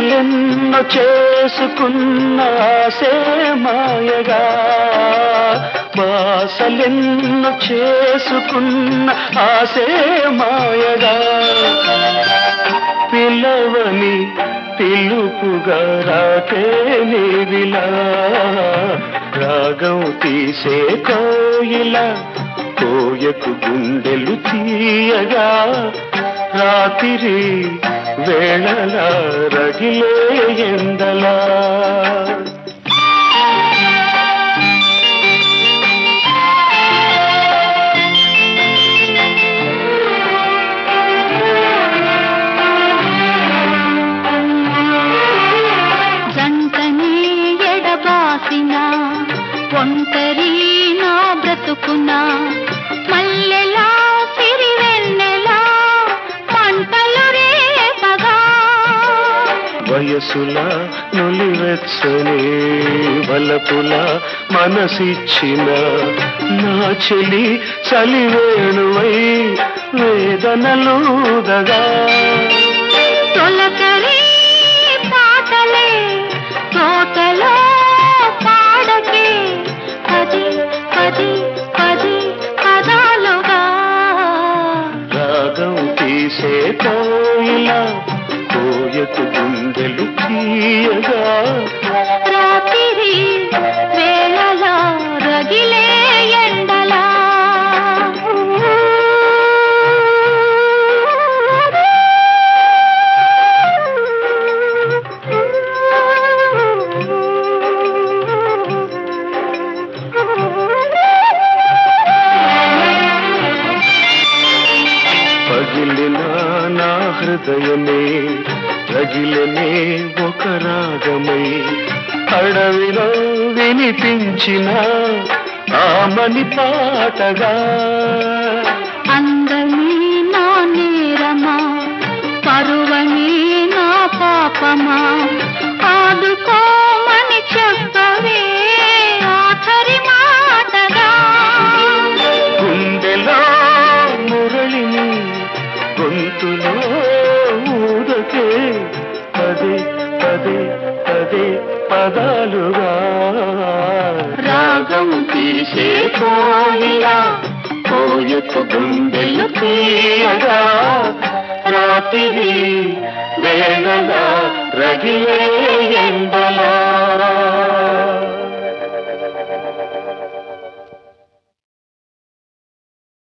బాసలెన్నో చేసుకున్న ఆసే మాయగా బాసలెన్నో చేసుకున్న ఆసే మాయగా పిలవని పిలుపుగా రాకే నీవిలా రాగం తీసే కోయిల కోయకు గుండెలు తీయగా రాత్రి వేళలా రగిలే ఎండలా జంటని ఎడబాసిన ఒంటరి నా బ్రతుకున మల్లెలా సిరివెన్నెలా మంటలు రేపగా వయసుల నులివెచ్చని వలపుల మనసిచ్చిన నా చెలి చలివేణువై వేదనలుదగా తొలకరి పాటలే తోటలో పాడకే పది పది పది పదాలుగా రాగం తీసే కోయిల కోయకు గుండెలు తీయగా రాత్రి వేళలో రగిలే ఎండలా పగిలిన నా హృదయమే రగిలనే ఒక రాగమై అడవిలో వినిపించిన ఆమని పాటగా అందమే నా నేరమా పరువమే నా పాపమా ఆదుకోమని చెప్పవే ఆఖరి మాటగా గుండెలో మురళిని గొంతులో ఊదకే పదే పదే పదే పదాలుగా రాగం తీసే కోయిలా కోయకు గుండెలు తీయగా రాత్రి వేళల రగిలే ఎండలా